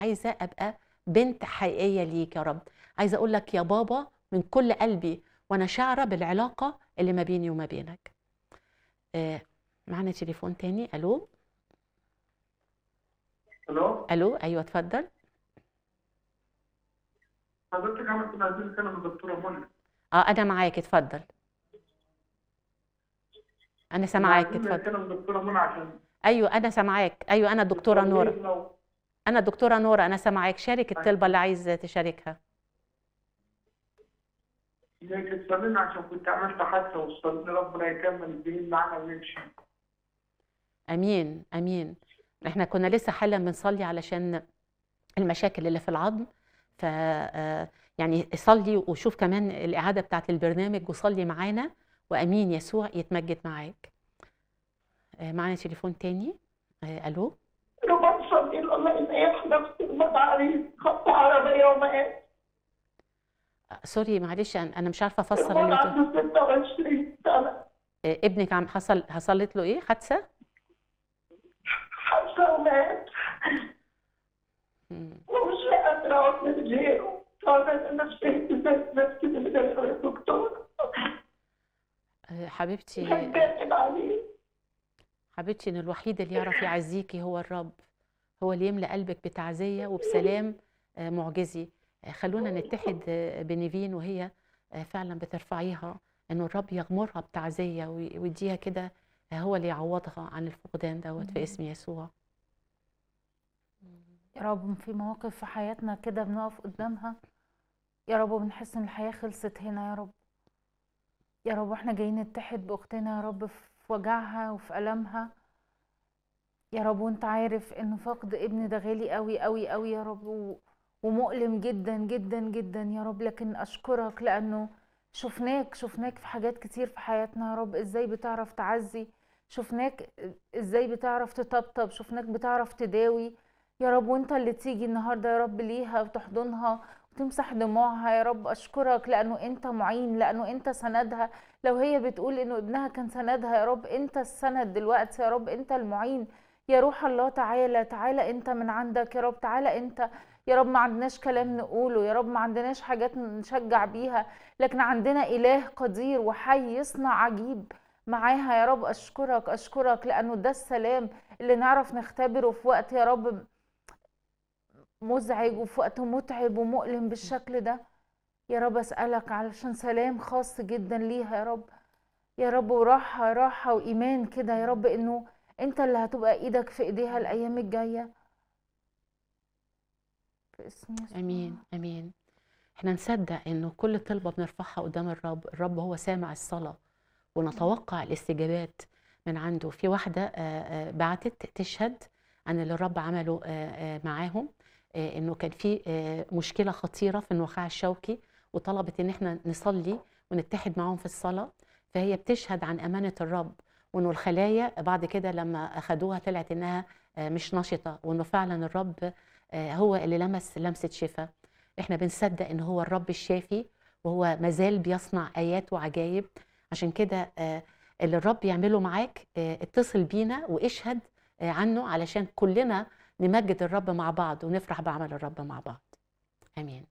عايزة أبقى بنت حقيقية ليك يا رب عايزة أقول لك يا بابا من كل قلبي وأنا شاعرة بالعلاقة اللي ما بيني وما بينك آه معنا تليفون تاني ألو الو ألو أيوة اتفضل حضرتك احنا كنا عايزين نتكلم مع الدكتوره منى اه أنا معاك اتفضل أنا سامعاك عايزين اتفضل نتكلم مع الدكتوره منى عشان أيوة أنا سامعاك أيوة أنا الدكتورة نورة لو أنا الدكتورة نورة أنا سامعاك شارك الطلبة اللي عايز تشاركها هيك تصلينا عشان كنت عملت حادثه وصلنا ربنا يكمل الدين معنا ويمشي امين امين احنا كنا لسه حالا بنصلي علشان المشاكل اللي في العظم ف آه، يعني صلي وشوف كمان الاعاده بتاعت البرنامج وصلي معانا وامين يسوع يتمجد معاك آه، معانا تليفون تاني آه، الو ربع صلي الله إن يحلم في المدارس خط عربية ومقاس آه، سوري معلش انا أنا مش عارفه افسر الواد اللي بتقول عنده 26 سنة آه، ابنك عم حصل حصلت له ايه حادثه حادثة ومات مم. ومش قادرة أقعد من غيره أنا نفسيتي زي نفسي من غيره يا دكتور آه، حبيبتي هتجنن عليه حبيبتي ان الوحيد اللي يعرف يعزيكي هو الرب هو اللي يملأ قلبك بتعزية وبسلام آه، معجزي آه، خلونا نتحد آه، بنيفين وهي آه، فعلا بترفعيها انه الرب يغمرها بتعزية وي- ويديها كده آه، هو اللي يعوضها عن الفقدان دوت في اسم يسوع يا رب في مواقف في حياتنا كده بنقف قدامها يا رب بنحس ان الحياة خلصت هنا يا رب يا رب احنا جايين نتحد باختنا يا رب في وجعها وفي ألمها يا رب وانت عارف ان فقد ابني ده غالي قوي قوي قوي يا رب و- ومؤلم جدا جدا جدا يا رب لكن اشكرك لانه شفناك شفناك في حاجات كتير في حياتنا يا رب ازاي بتعرف تعزي شفناك ازاي بتعرف تطبطب شفناك بتعرف تداوي يا رب وانت اللي تيجي النهارده يا رب ليها وتحضنها وتمسح دموعها يا رب اشكرك لانه انت معين لانه انت سندها لو هي بتقول انه ابنها كان سندها يا رب انت السند دلوقتي يا رب انت المعين يا روح الله تعالى تعالى انت من عندك يا رب تعالى انت يا رب ما عندناش كلام نقوله يا رب ما عندناش حاجات نشجع بيها لكن عندنا اله قدير وحي يصنع عجيب معاها يا رب اشكرك اشكرك لانه ده السلام اللي نعرف نختبره في وقت يا رب مزعج وفي وقت متعب ومؤلم بالشكل ده يا رب اسالك علشان سلام خاص جدا ليها يا رب يا رب وراحه راحه وايمان كده يا رب انه انت اللي هتبقى ايدك في ايديها الايام الجايه في اسم يسوع امين امين احنا نصدق انه كل طلبة بنرفعها قدام الرب الرب هو سامع الصلاة ونتوقع الاستجابات من عنده في واحدة آه، آه، بعتت تشهد عن اللي الرب عمله آه، آه، معاهم آه، انه كان في آه، مشكلة خطيرة في النخاع الشوكي وطلبت ان احنا نصلي ونتحد معاهم في الصلاة فهي بتشهد عن أمانة الرب وانه الخلايا بعد كده لما اخدوها طلعت انها آه، مش نشطة وانه فعلا الرب آه، هو اللي لمس لمسة شفاء احنا بنصدق ان هو الرب الشافي وهو مازال بيصنع ايات وعجائب عشان كده آه، اللي الرب يعمله معاك آه، اتصل بينا واشهد آه، عنه علشان كلنا نمجد الرب مع بعض ونفرح بعمل الرب مع بعض امين